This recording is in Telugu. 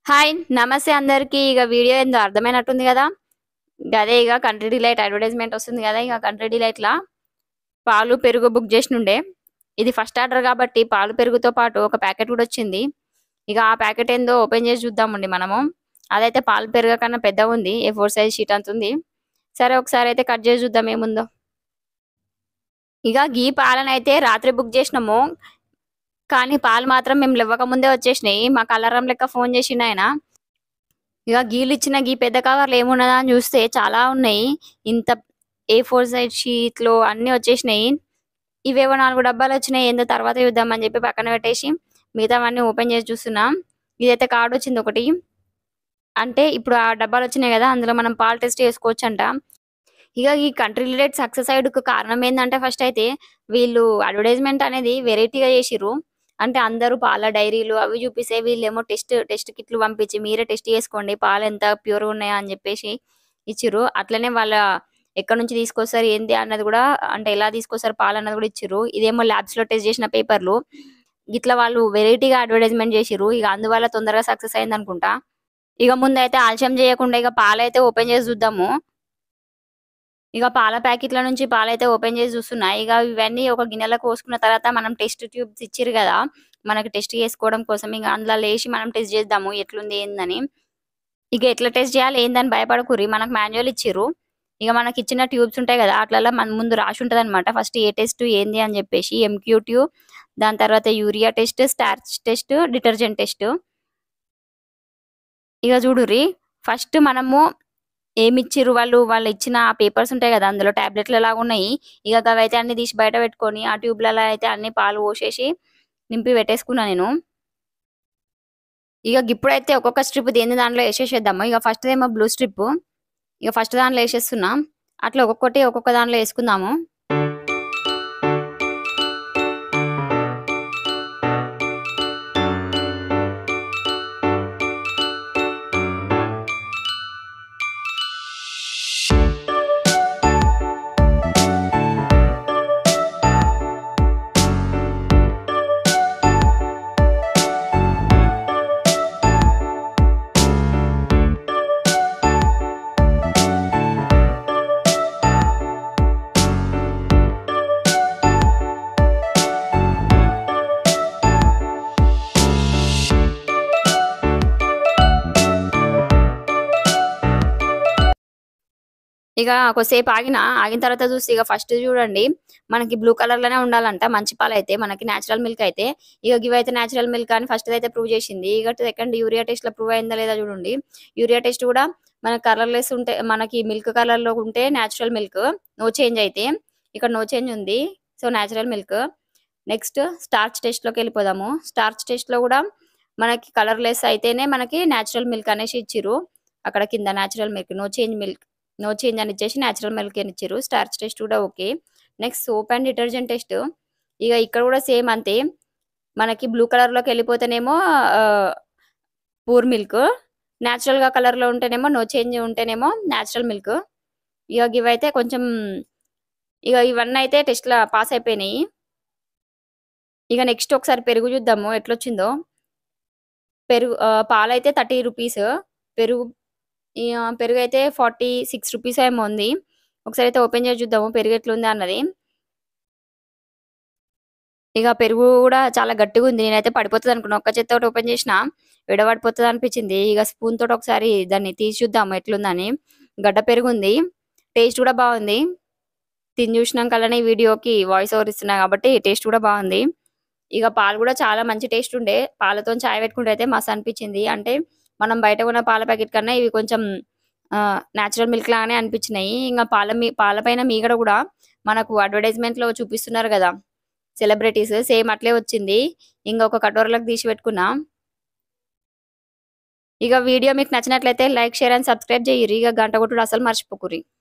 హాయ్ నమస్తే అందరికి ఇక వీడియో ఏందో అర్థమైనట్టుంది కదా అదే ఇక కంట్రీ డిలైట్ అడ్వర్టైజ్మెంట్ వస్తుంది కదా ఇక కంట్రీ డిలైట్ లా పాలు పెరుగు బుక్ చేసినుండే ఇది ఫస్ట్ ఆర్డర్ కాబట్టి పాలు పెరుగుతో పాటు ఒక ప్యాకెట్ కూడా వచ్చింది ఇక ఆ ప్యాకెట్ ఏందో ఓపెన్ చేసి చూద్దామండి మనము అదైతే పాలు పెరుగు కన్నా పెద్దగా ఉంది ఏ ఫోర్ సైజ్ షీట్ అంత ఉంది సరే ఒకసారి అయితే కట్ చేసి చూద్దాం ఏముందో ఇక గీ పాలను అయితే రాత్రి బుక్ చేసినాము కానీ పాలు మాత్రం మేము లేవక ముందే వచ్చేసినాయి మాకు అలారం లెక్క ఫోన్ చేసిండు ఆయన ఇక గీలు ఇచ్చిన గీ పెద్ద కవర్లు ఏమున్నదా అని చూస్తే చాలా ఉన్నాయి ఇంత ఏ ఫోర్ సైజ్ షీట్లు అన్ని వచ్చేసినాయి ఇవేవో నాలుగు డబ్బాలు వచ్చినాయి ఏందో తర్వాత చూద్దాం అని చెప్పి పక్కన పెట్టేసి మిగతావన్నీ ఓపెన్ చేసి చూస్తున్నాం ఇదైతే కార్డు వచ్చింది ఒకటి అంటే ఇప్పుడు ఆ డబ్బాలు వచ్చినాయి కదా అందులో మనం పాలు టెస్ట్ చేసుకోవచ్చు అంట ఇక ఈ కంట్రీ రిలేట్ సక్సెస్ అయ్యేందుకు కారణం ఏంటంటే ఫస్ట్ అయితే వీళ్ళు అడ్వర్టైజ్మెంట్ అనేది వెరైటీగా చేసిర్రు అంటే అందరూ పాల డైరీలు అవి చూపిస్తే వీళ్ళేమో టెస్ట్ టెస్ట్ కిట్లు పంపించి మీరే టెస్ట్ చేసుకోండి పాలు ఎంత ప్యూర్ ఉన్నాయా అని చెప్పేసి ఇచ్చిర్రు అట్లనే వాళ్ళ ఎక్కడి నుంచి తీసుకొస్తారు ఏంది అన్నది కూడా అంటే ఎలా తీసుకొస్తారు పాలు అన్నది కూడా ఇచ్చిర్రు ఇదేమో ల్యాబ్స్ లో టెస్ట్ చేసిన పేపర్లు ఇట్లా వాళ్ళు వెరైటీగా అడ్వర్టైజ్మెంట్ చేసిర్రు ఇక అందువల్ల తొందరగా సక్సెస్ అయింది అనుకుంటా ఇక ముందైతే ఆలస్యం చేయకుండా ఇక పాలైతే ఓపెన్ చేసి చూద్దాము ఇక పాల ప్యాకెట్ల నుంచి పాలైతే ఓపెన్ చేసి చూస్తున్నా ఇక ఇవన్నీ ఒక గిన్నెలో కోసుకున్న తర్వాత మనం టెస్ట్ ట్యూబ్స్ ఇచ్చిర్రు కదా మనకి టెస్ట్ చేసుకోవడం కోసం ఇక అందులో లేచి మనం టెస్ట్ చేద్దాము ఎట్లుంది ఏందని ఇక ఎట్లా టెస్ట్ చేయాలి ఏందని భయపడకుర్రి మనకు మాన్యువల్ ఇచ్చిర్రు ఇక మనకి ఇచ్చిన ట్యూబ్స్ ఉంటాయి కదా అట్లా మన ముందు రాసి ఉంటది అనమాట ఫస్ట్ ఏ టెస్ట్ ఏంది అని చెప్పేసి ఎంక్యూ ట్యూబ్ దాని తర్వాత urea test starch test detergent test ఇక చూడుర్రి ఫస్ట్ మనము ఏమి ఇచ్చిర్రు వాళ్ళు వాళ్ళు ఇచ్చిన పేపర్స్ ఉంటాయి కదా అందులో టాబ్లెట్లు లాగా ఉన్నాయి ఇక అవి అయితే అన్ని తీసి బయట పెట్టుకొని ఆ ట్యూబ్లలో అయితే అన్ని పాలు పోసేసి నింపి పెట్టేసుకున్నా నేను ఇక ఇప్పుడైతే ఒక్కొక్క స్ట్రిప్ దేని దాంట్లో వేసేసేద్దాము ఇక ఫస్ట్ ఏమో బ్లూ స్ట్రిప్ ఇక ఫస్ట్ దాంట్లో వేసేస్తున్నా అట్లా ఒక్కొక్కటి ఒక్కొక్క దాంట్లో వేసుకుందాము ఇక కొద్దిసేపు ఆగిన ఆగిన తర్వాత చూసి ఇక ఫస్ట్ చూడండి మనకి బ్లూ కలర్ లోనే ఉండాలంట మంచి పాలు అయితే మనకి నేచురల్ మిల్క్ అయితే ఇక ఇవైతే నేచురల్ మిల్క్ అని ఫస్ట్ అయితే ప్రూవ్ చేసింది ఇక సెకండ్ యూరియా టెస్ట్ లో ప్రూవ్ అయిందా లేదా చూడండి యూరియా టెస్ట్ కూడా మన కలర్ లెస్ ఉంటే మనకి మిల్క్ కలర్ లో ఉంటే నేచురల్ మిల్క్ నో చేంజ్ అయితే ఇక్కడ నో చేంజ్ ఉంది so natural milk next starch test లోకి వెళ్ళిపోదాము స్టార్చ్ టెస్ట్ లో కూడా మనకి కలర్ లెస్ అయితేనే మనకి నేచురల్ మిల్క్ అనేసి ఇచ్చిర్రు అక్కడ కింద natural milk no change milk no change అని ఇచ్చేసి నేచురల్ మిల్క్ అని ఇచ్చారు స్టార్చ్ టెస్ట్ కూడా okay next soap and detergent test ఇక ఇక్కడ కూడా సేమ్ అంతే మనకి బ్లూ కలర్ లోకి వెళ్ళిపోతేనేమో పూర్ మిల్క్ న్యాచురల్ గా కలర్ లో ఉంటేనేమో నో చేంజ్ ఉంటేనేమో న్యాచురల్ మిల్క్ ఇక ఇవైతే కొంచెం ఇక ఇవన్నీ అయితే టెస్ట్ లా పాస్ అయిపోయినాయి ఇక నెక్స్ట్ ఒకసారి పెరుగు చూద్దాము ఎట్లొచ్చిందో పెరుగు పాలు అయితే థర్టీ రూపీస్ పెరుగు ఈ, ఆ, పెరుగు అయితే ఫార్టీ సిక్స్ రూపీస్ ఏమో ఉంది ఒకసారి అయితే ఓపెన్ చేసి చూద్దాము పెరుగు ఎట్లుంది అన్నది ఇక పెరుగు కూడా చాలా గట్టిగా ఉంది నేనైతే పడిపోతుంది అనుకున్నా ఒక్క చేత్తో ఓపెన్ చేసిన విడబడిపోతుంది అనిపించింది ఇక స్పూన్ తోటి ఒకసారి దాన్ని తీసి చూద్దాము ఎట్లుందని గడ్డ పెరుగు ఉంది టేస్ట్ కూడా బాగుంది తిని చూసినాకనే ఈ వీడియోకి వాయిస్ ఓవర్ ఇస్తున్నా కాబట్టి టేస్ట్ కూడా బాగుంది ఇక పాలు కూడా చాలా మంచి టేస్ట్ ఉండే పాలతో చాయ్ పెట్టుకుంటే అయితే మస్తు అనిపించింది అంటే మనం బయట ఉన్న పాల ప్యాకెట్ కన్నా ఇవి కొంచెం నేచురల్ మిల్క్ లాగానే అనిపించినాయి ఇంకా పాల మీ పాలపైన మీగడ కూడా మనకు అడ్వర్టైజ్మెంట్ లో చూపిస్తున్నారు కదా సెలబ్రిటీస్ సేమ్ అట్లే వచ్చింది ఇంకా ఒక కటోరలకు తీసి పెట్టుకున్నా ఇక వీడియో మీకు నచ్చినట్లయితే లైక్ షేర్ అండ్ సబ్స్క్రైబ్ చేయరు ఇక గంట కొట్టుడు అసలు మర్చిపోకురి